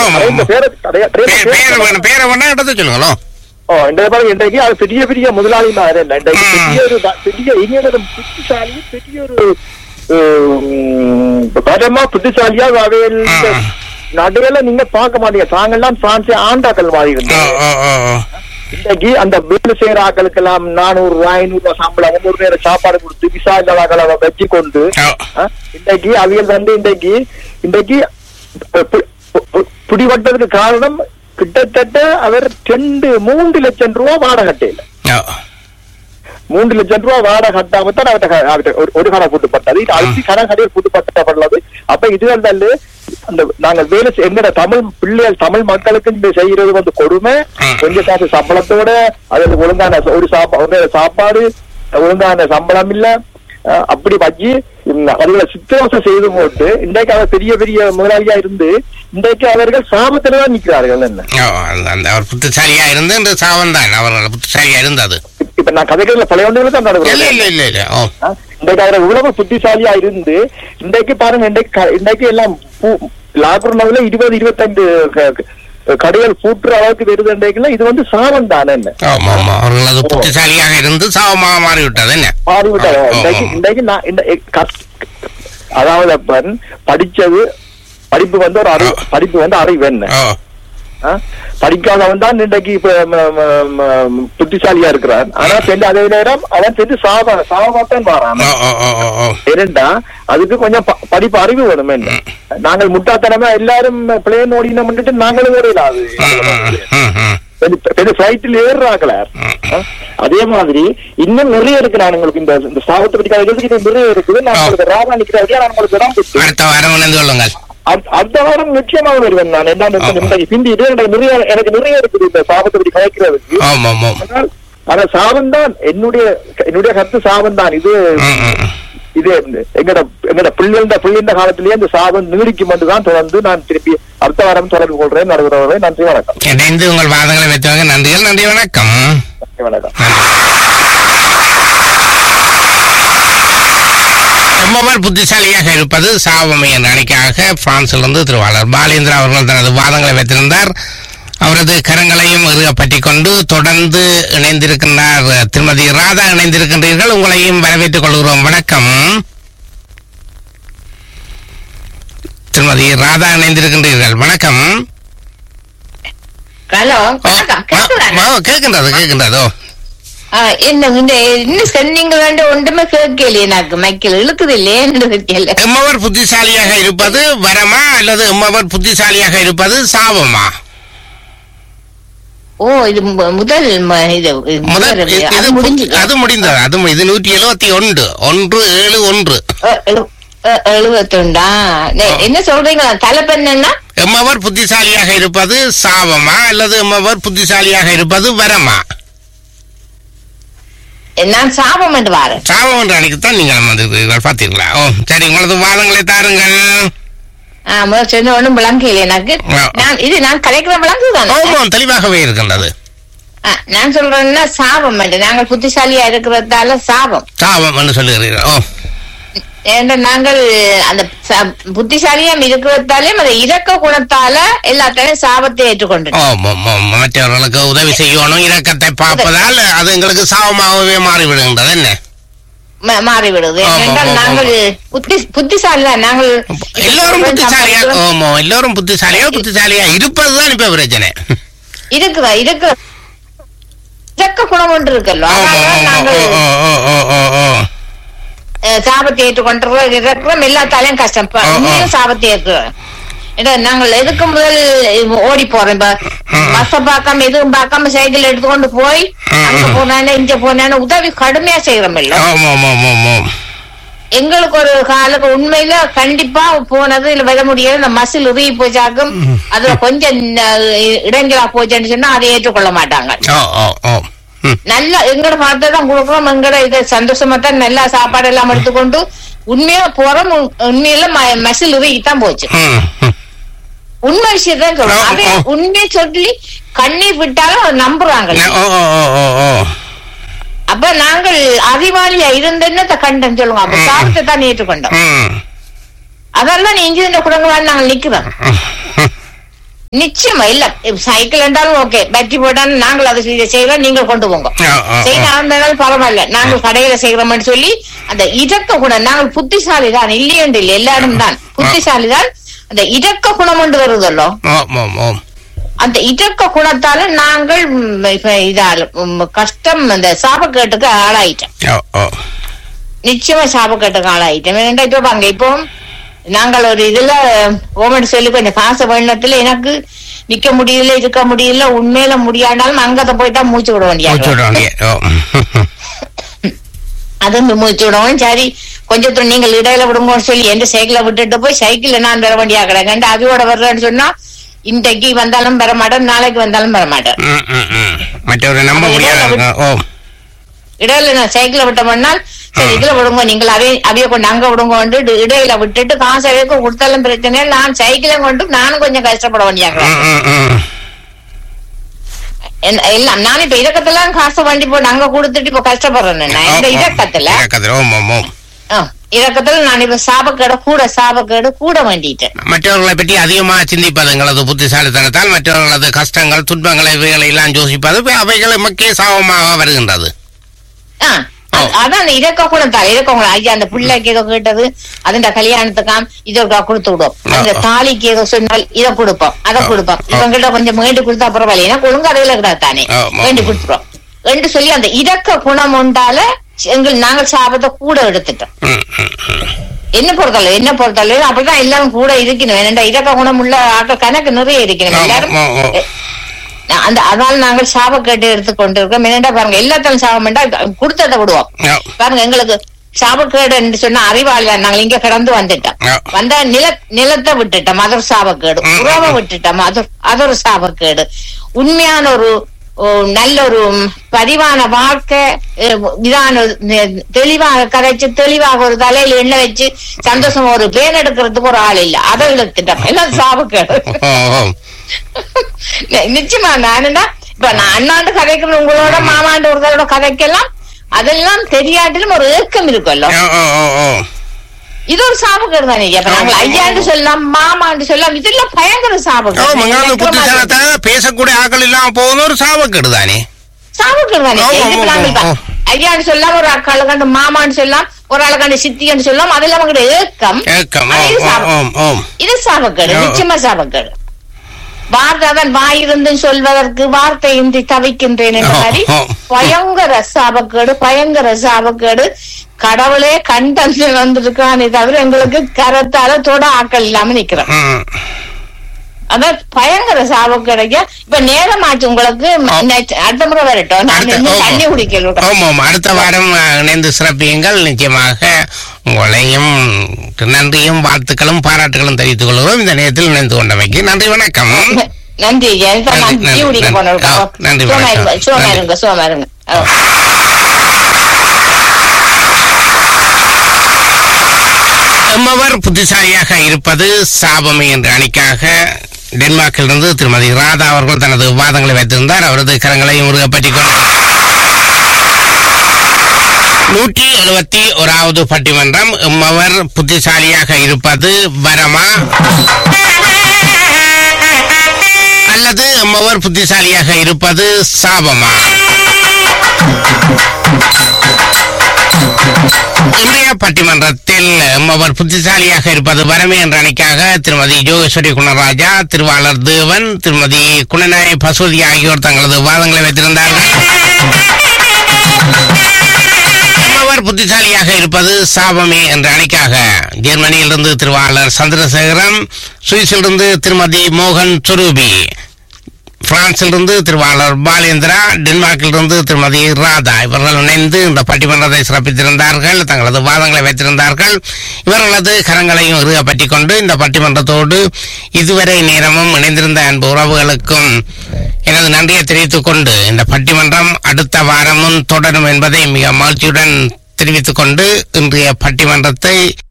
ஆமா, இந்த ஆமா. பேரை நிறைய- நிறைய பே- பேரை பேரை வேணும் பேரை வேணா எடுத்து சொல்லுங்களோ ஓ இந்த பாருங்க இன்றைக்கு அது பெரிய பெரிய முதலாளி மாதிரி இல்ல இன்றைக்கு ம். பெரிய ஒரு த- பெரிய இனியொரு புத்திசாலியும் பெரிய ஒரு உம், பரமா புத்திசாலியா அவையில் ம். நடுவில் நீங்க பார்க்க மாட்டீங்க தாங்கெல்லாம் பிரான்ஸ் ஆண்டாக்கள் மாதிரி ஓ இருந்தது ஓ ஓ ஓ. இன்றைக்கு அந்த வேலை செய்யற ஆக்களுக்கெல்லாம் நானூறு ரூபாய் ஐநூறு ரூபாய் சம்பளம் ஒரு நேரம் சாப்பாடு கொடுத்து விசா இல்லாத வச்சு கொண்டு ஓ. ஆ, இன்றைக்கு அவியல் வந்து இன்றைக்கு இன்றைக்கு பு- பு- பு- பிடிபட்டதுக்கு காரணம் கிட்டத்தட்ட அவர் ரெண்டு மூன்று லட்சம் ரூபாய் வாடகை கட்டையில ஓ. மூன்று லட்சம் ரூபாய் வாடகை கட்டாம தான் அவர்ட்ட க- அவர்ட்ட ஒரு- ஒரு கடை பூட்டுப்பட்டது இது அரிசி கடை கடையில் பூட்டுப்பட்டப்படலது அப்ப இது வந்து அந்த நாங்க வேலை செய்- எங்கட தமிழ் பிள்ளைகள் தமிழ் மக்களுக்கு இந்த செய்யறது வந்து கொடுமை ம். கொஞ்ச காசு சம்பளத்தோட அது ஒழுங்கான ச- ஒரு சாப்பா ஒரு சாப்பாடு ஒழுங்கான சம்பளம் இல்ல அஹ், அப்படி வச்சு உம், அதுகளை சித்திரவசம் செய்து போட்டு இன்றைக்கு அவர் பெரிய பெரிய முதலாளியா இருந்து இன்றைக்கு அவர்கள் சாபத்துல தான் நிக்கிறார்கள் என்ன ஓ, அந்த- அந்த அவர் புத்திசாலியா இருந்து இந்த சாவன் தான் அவர் புத்திசாலியா இருந்தது இப்ப நான் கதைகள்ல பழைய ஒன்றுகளை தான் இல்ல நடக்கிறேன் இல்ல இல்ல இல்ல ஓ ஆ, இன்றைக்கு அவர் இவ்வளவு புத்திசாலியா இருந்து இன்றைக்கு பாருங்க இன்றைக்கு க- இன்றைக்கு எல்லாம் லாக்டவுன்ல இருபது இருபத்தைந்து க- க- கடைகள் பூட்டுற அளவுக்கு வருது இன்றைக்குல இது வந்து சாபம் தானே என்ன ஆமா ஆமா அவர்கள் அது புத்திசாலியாக இருந்து சாவமாக மாறிவிட்டது என்ன மாறிவிட்டாங்க ஆ, ஆ, இன்றைக்கு ஆ. இன்றைக்கு நான் இந்த எ- கத்- அதாவது அப்பன் படிச்சது படிப்பு வந்து ஒரு அறிவு படிப்பு வந்து அறிவு என்ன ஓ ஆ? படிக்காதவன் தான் இன்றைக்கு இப்ப ம- ம- ம- புத்திசாலியா இருக்கிறான் ஆனா சென்று அதே நேரம் அவன் சென்று சாப சாபத்தான் மாறான் ஓ ஓ ஓ ஓ ஓ ஏனென்றா அதுக்கு கொஞ்சம் ப- படிப்பு அறிவு வேணும் என்ன நாங்கள் முட்டாத்தனமா எல்லாரும் பிளேன் ஓடின முன்னிட்டு நாங்களும் ஓடையில அது ம், ம், ம், ம். பெரிய பிளைட்ல ஏறுறாங்கள அதே மாதிரி இன்னும் நிறைய இருக்கு நான் உங்களுக்கு இந்த இந்த சாபத்தை பற்றி கதைக்கிறதுக்கு இன்னும் நிறைய இருக்குது நான் ஆ. உங்களுக்கு ராவா நிக்கிறதுக்கு நான் உங்களுக்கு இடம் கொடுத்து அடுத்த வாரம் இணைந்து கொள்ளுங்கள் அத்- அடுத்த வாரம் நிச்சயமாக வருவேன் நான் என்ன ஆ. இன்றைக்கு பிந்தி இது எனக்கு நிறைய எனக்கு நிறைய இருக்குது இந்த சாபத்தை பற்றி கதைக்கிறதுக்கு ஆமாம் ஆமாம் ஆனால் ஆனா சாபம் தான் என்னுடைய என்னுடைய கருத்து சாபம் தான் இது ம், ம், ம். இது எங்கட எங்கட பிள்ளைந்த பிள்ளைந்த காலத்திலேயே இந்த சாபம் நீடிக்கும் என்று தான் தொடர்ந்து நான் திருப்பி அடுத்த வாரம் தொடர்பு கொள்றேன் நடுகிறவரை நன்றி வணக்கம் இணைந்து உங்கள் வாதங்களை வைத்தவங்க நன்றிகள் நன்றி வணக்கம் நன்றி வணக்கம் ரொம்பவர் புத்திசாலியாக இருப்பது சாவமை என்ற அணிக்காக பிரான்சிலிருந்து திருவாளர் பாலேந்திரா அவர்கள் தனது வாதங்களை வைத்திருந்தார் அவரது கரங்களையும் இறுக பற்றிக் கொண்டு தொடர்ந்து இணைந்திருக்கின்றார் திருமதி ராதா இணைந்திருக்கின்றீர்கள் உங்களையும் வரவேற்றுக் கொள்கிறோம் வணக்கம் திருமதி ராதா இணைந்திருக்கின்றீர்கள் வணக்கம் ஹலோ ஓ, வணக்கம் ஓ, கேக்குதானே? ஓ, கேட்கின்றது கேட்கின்றதோ ஆ, என்ன இந்த என்ன சொன்னீங்க வேண்ட ஒன்றுமே கேட்கலையே எனக்கு மைக்கில் இழுக்குது இல்லையேன்னு தெரியல எம்மவர் புத்திசாலியாக இருப்பது வரமா அல்லது எம்மவர் புத்திசாலியாக இருப்பது சாபமா ஓ இது மு- முதல் ம- இது இது முதல் முதல் இது- அது இது முடிஞ்சது அது முடிந்தது அது மு- இது நூற்றி எழுபத்தி ஒன்று ஒன்று ஏழு ஒன்று எழுபத்தொண்டா நே- என்ன சொல்றீங்க தலைப்பெண்ணா எம்மவர் புத்திசாலியாக இருப்பது சாபமா அல்லது எம்மவர் புத்திசாலியாக இருப்பது வரமா நான் சாபம் என்று வாரேன் சாபம் என்ற அன்னைக்குத்தான் நீங்கள் வந்திருக்கிறீர்கள் பார்த்தீர்களா ஓ சரி உங்களது வாதங்களை தாருங்கள் ஆ, முதல் சொன்ன ஒண்ணும் விளங்கல எனக்கு ஆ. நான் இது நான் கலைக்கிற விளங்கு தானே ஆமாம் தெளிவாகவே இருக்கின்றது ஆ, நான் சொல்றேன்னா சாபம் என்று நாங்கள் புத்திசாலியா இருக்கிறதால சாபம் சாபம் என்று சொல்லுகிறீர்கள் ஓ ஏன்னா நாங்கள் அந்த ச- புத்திசாலியா இருக்கிறதாலே அந்த இரக்க குணத்தால எல்லாத்தையும் சாபத்தை ஏற்றுக்கொண்டு ஆமாம் ஆமாம் மற்றவர்களுக்கு உதவி செய்யணும் இரக்கத்தை பார்ப்பதால் அது எங்களுக்கு சாபமாகவே மாறிவிடுகின்றது என்ன மாறிவிடுது ஆமா, ஏனென்றால் ஆமா, நாங்கள் புத்தி புத்திசாலி தான் நாங்கள் எல்லோரும் புத்திசாலியா ஆமா எல்லோரும் புத்திசாலியா புத்திசாலியா இருப்பதுதான் இப்ப பிரச்சனை இருக்குதா இருக்கு இரக்க குணம் ஒன்று இருக்கல்லோ ஆமா, அதனால ஆமா, நாங்கள் ஓ, ஓ, ஓ, ஓ, ஓ. அஹ், சாபத்தை ஏற்றுக்கொண்டிருக்கிறோம் இருக்கிறோம் எல்லாத்தாலையும் கஷ்டம் இப்ப ஆ, ஆ. உண்மையும் சாபத்தை ஏற்றுக்கிறோம் ஏன்னா நாங்கள் எதுக்கு முதல் ஓடி போறோம் இப்ப ஆ. பஸ்ஸ பார்க்காம எதுவும் பார்க்காம சைக்கிள் எடுத்துக்கொண்டு போய் ஆ, அங்க ஆ. போனானே இங்க போனானே உதவி கடுமையா செய்யறோம் இல்ல ஆமா, ஆமா, ஆமா, ஆமா. எங்களுக்கு ஒரு காலுக்கு உண்மையில கண்டிப்பா போனது இல்ல விட முடியாது இந்த மசில் உருகி போச்சாக்கும் அதுல கொஞ்சம் ந- இடைஞ்சலா போச்சுன்னு சொன்னா அதை ஏற்றுக்கொள்ள மாட்டாங்க ஓ, ஓ, ஓ. ம். நல்லா எங்கட பணத்தை தான் கொடுக்குறோம் எங்கட இது சந்தோஷமா தான் நல்லா சாப்பாடு எல்லாம் எடுத்துக்கொண்டு உண்மையா போறோம் உண்- உண்மையில ம- மசில் உருகித்தான் போச்சு ம், ம். உண்மை விஷயத்தான் சொல்றோம் ஆ, அதே ஆ. உண்மையை சொல்லி கண்ணீர் விட்டாலும் அதை நம்புறாங்க ஓ, ஓ, ஓ, ஓ, ஓ. அப்ப நாங்கள் அறிவாளியா இருந்தேன்னு கண்டன் சொல்லுங்க அப்ப ம். சாபத்தை தான் ஏற்றுக்கொண்டோம் ம். அதெல்லாம் நீ இஞ்சி குடங்களான்னு நாங்கள் நிக்கிறோம் ம். நிச்சயமா இல்ல சைக்கிள் என்றாலும் ஓகே பேட்டரி போட்டாலும் நாங்கள் அதை செய்ய- செய்யறோம் நீங்கள் கொண்டு போங்க ஓ, ஓ, ஓ. செய்யறாலும் பரவாயில்ல நாங்கள் கடையில செய்யறோம்னு சொல்லி அந்த இடக்க குணம் நாங்கள் புத்திசாலி தான் இல்லையென்று இல்லை எல்லாரும் தான் புத்திசாலி தான் அந்த இடக்க குணம் கொண்டு வருதல்லோ ஓம் ஓம் ஓம் அந்த இடக்க குணத்தால நாங்கள் ம், இப்ப இதால ம், கஷ்டம் அந்த சாபக்கேட்டுக்கு ஆளாயிட்டோம் ஓ ஓ நிச்சயமா சாபக்கேட்டுக்கு ஆளாயிட்டோம் ஏன்னா இப்ப பாருங்க இப்போ நாங்கள் ஒரு இதுல ஓமன் சொல்லி கொஞ்சம் காசு வேணத்துல எனக்கு நிக்க முடியல இருக்க முடியல உண்மையில முடியாண்டாலும் அங்கத போயிட்டா மூச்சு விட மூச்சு வேண்டிய விடுவாங்க ஓ அது மூச்சு விடவும் சரி கொஞ்சம் நீங்கள் இடையில விடுங்கன்னு சொல்லி எந்த சைக்கிளை விட்டுட்டு போய் சைக்கிள்ல நான் வர வேண்டியா கிடக்கேன் அவியோட வர்றேன்னு சொன்னா இன்றைக்கு வந்தாலும் வர மாட்டேன் நாளைக்கு வந்தாலும் வர மாட்டேன் ம், ம், ம். மற்றவரை நம்ப முடியாத ஓ இடையில நான் சைக்கிளை விட்ட பண்ணால் சரி இதுல விடுங்க நீங்கள் அவைய அவைய கொண்டு அங்க விடுங்க கொண்டு இடையில விட்டுட்டு காசு அவைக்கும் கொடுத்தாலும் பிரச்சனை இல்லை. நான் சைக்கிளை கொண்டு நானும் கொஞ்சம் கஷ்டப்பட வேண்டியாங்க ம், ம், ம். எல்லாம் நான் இப்ப இறக்கத்துல காசு வண்டி போட்டு அங்க கொடுத்துட்டு இப்ப கஷ்டப்படுறேன் நான் இந்த ஓ, ஓ. இறக்கத்துல இறக்கத்துல ஓம் ஓம் ஓம் ஆ, இறக்கத்துல நான் இப்ப சாபக்கேடு கூட சாபக்கேடு கூட வேண்டிட்டேன் மற்றவர்களை பற்றி அதிகமாக சிந்திப்பது எங்களது புத்திசாலித்தனத்தால் மற்றவர்களது கஷ்டங்கள் துன்பங்களை இவைகளை எல்லாம் யோசிப்பது இப்ப அவைகள் எமக்கே சாபமாக வருகின்றது ஆ, அ- அதான் அந்த இறக்க குணத்தால் இறக்க குணம் ஐயா அந்த பிள்ளைக்கு ஏதோ கேட்டது அதுண்ட கல்யாணத்துக்காம் இதை கொடுத்து விடுவோம் அந்த தாலிக்கு ஏதோ சொன்னால் இதை கொடுப்போம் அதை கொடுப்போம் இவங்கிட்ட கொஞ்சம் வேண்டி கொடுத்தா பரவாயில்ல ஏன்னா ஒழுங்கறையில கிடையாது தானே ஆமா. வேண்டி கொடுத்துருவோம் என்று சொல்லி அந்த இறக்க குணம் உண்டால எங்கள் நாங்கள் சாபத்தை கூட எடுத்துட்டோம் ம், ம், ம். என்ன பொறுத்தளவு என்ன பொறுத்தளவு அப்படிதான் எல்லாரும் கூட இருக்கணும் ஏன்னா இறக்க குணம் உள்ள ஆட்கள் கணக்கு நிறைய இருக்கணும் எல்லாரும் ஆமா, ஆமா. எ- அந்த அதனால நாங்கள் சாபக்கேட்டு எடுத்துக்கொண்டு இருக்கோம் என்னடா பாருங்க எல்லாத்தையும் சாபம் வேண்டாம் கொடுத்ததை விடுவோம் ஆ, பாருங்க எங்களுக்கு சாபக்கேடு என்று சொன்னா அறிவாளி நாங்கள் இங்க கடந்து வந்துட்டோம் ஆ. வந்த நில நிலத்தை விட்டுட்டோம் அது ஒரு சாபக்கேடு ம், உறவை விட்டுட்டோம் அது அது ஒரு சாபக்கேடு உண்மையான ஒரு ஓ, நல்ல ஒரு ம், பதிவான வாழ்க்கை அஹ், இதான ஒரு, நெ- தெளிவாக கதைச்சு தெளிவாக ஒரு தலையில எண்ணெய் வச்சு சந்தோஷமா ஒரு பேன் எடுக்கிறதுக்கு ஒரு ஆள் இல்ல அதை இழுத்துட்டோம் எல்லாம் சாபக்கேடு ஓ, ஓ. நி- நிச்சயமா நானுன்னா இப்ப நான் அண்ணாண்டு கதைக்கிற உங்களோட மாமாண்டு ஒருத்தரோட கதைக்கெல்லாம் அதெல்லாம் தெரியாட்டிலும் ஒரு ஏக்கம் இருக்கும்ல ஓ, ஓ, ஓ, ஓ. இது ஒரு சாபக்கேடு தானே இப்ப நாங்கள் ஐயாண்டு சொல்லலாம் மாமாண்டு சொல்லலாம் இதெல்லாம் பயங்கர ஓ, சாபக்கேடு மங்காள புத்திசாலத்தால பேசக்கூடிய ஆக்கள் இல்லாம போகுது ஒரு சாபக்கேடு தானே சாபக்கேடு தானே ஆமா, இது இப்ப ஆமா, நாங்கள் இப்ப ஆமா. ஐயாண்டு சொல்லலாம் ஒரு ஆக்காளு கண்டு மாமான்னு சொல்லலாம் ஒரு ஆளு கண்டு சித்தின்னு சொல்லலாம் அதெல்லாம் அவங்களோட ஏக்கம் ஏக்கம் அது ஓம் இது ஓம் சாபம். ஓம் ஓம் இது சாபக்கேடு ஆ. நிச்சயமா சாபக்கேடு வார்த்தை தான் வாயிருந்து சொல்வதற்கு வார்த்தையின்றி தவிக்கின்றேன் என்ற ஆ, மாதிரி ஆ. பயங்கர சாபக்கேடு பயங்கர சாபக்கேடு கடவுளே கண்டந்து வந்திருக்கானே தவிர எங்களுக்கு கரத்தால தொட ஆக்கள் இல்லாம நிக்கிறோம் ம். அதான் பயங்கர சாபக்கேடுங்க இப்ப நேரம் ஆச்சு உங்களுக்கு next- அடுத்த முறை வரட்டும் நான் அடுத்த- இன்னும் ஆமா. தண்ணி குடிக்கல ஆமாம் ஆமாம். அடுத்த வாரம் அஹ், இணைந்து சிறப்பியுங்கள் நிச்சயமாக உங்களையும் நன்றியும் வாழ்த்துக்களும் பாராட்டுகளும் தெரிவித்துக் கொள்கிறோம் இந்த நேரத்தில் இணைந்து கொண்டமைக்கு நன்றி வணக்கம் நன்றி ஐயா. இப்ப நான் நன்றி, டீ குடிக்க நன்றி. போனோம் ஆ, நன்றி, சோமா வணக்கம். இருங்க சோமா நன்றி. இருங்க சோமா இருங்க ஆ. எம்மவர் புத்திசாலியாக இருப்பது சாபமே என்ற அணிக்காக டென்மார்க்கிலிருந்து திருமதி ராதா அவர்கள் தனது வாதங்களை வைத்திருந்தார் அவரது கரங்களையும் முருகப்பற்றிக் கொண்டார் நூற்றி எழுபத்தி ஓராவது பட்டிமன்றம் எம்மவர் புத்திசாலியாக இருப்பது வரமா அல்லது எம்மவர் புத்திசாலியாக இருப்பது சாபமா இன்றைய பட்டிமன்றத்தில் அவர் புத்திசாலியாக இருப்பது வரமே என்ற அணிக்காக திருமதி ஜோகேஸ்வரி குணராஜா திருவாளர் தேவன் திருமதி குணநாய பசுவதி ஆகியோர் தங்களது வாதங்களை வைத்திருந்தார்கள் அவர் புத்திசாலியாக இருப்பது சாபமே என்ற அணிக்காக ஜெர்மனியிலிருந்து திருவாளர் சந்திரசேகரன் சுவிஸிலிருந்து திருமதி மோகன் சுரூபி பிரான்சிலிருந்து திருவாளர் பாலேந்திரா டென்மார்க்கிலிருந்து திருமதி ராதா இவர்கள் இணைந்து இந்த பட்டிமன்றத்தை சிறப்பித்திருந்தார்கள் தங்களது வாதங்களை வைத்திருந்தார்கள் இவர்களது கரங்களையும் இறுக பற்றிக் கொண்டு இந்த பட்டிமன்றத்தோடு இதுவரை நேரமும் இணைந்திருந்த அன்பு உறவுகளுக்கும் எனது நன்றியை தெரிவித்துக் கொண்டு இந்த பட்டிமன்றம் அடுத்த வாரமும் தொடரும் என்பதை மிக மகிழ்ச்சியுடன் தெரிவித்துக் கொண்டு இன்றைய பட்டிமன்றத்தை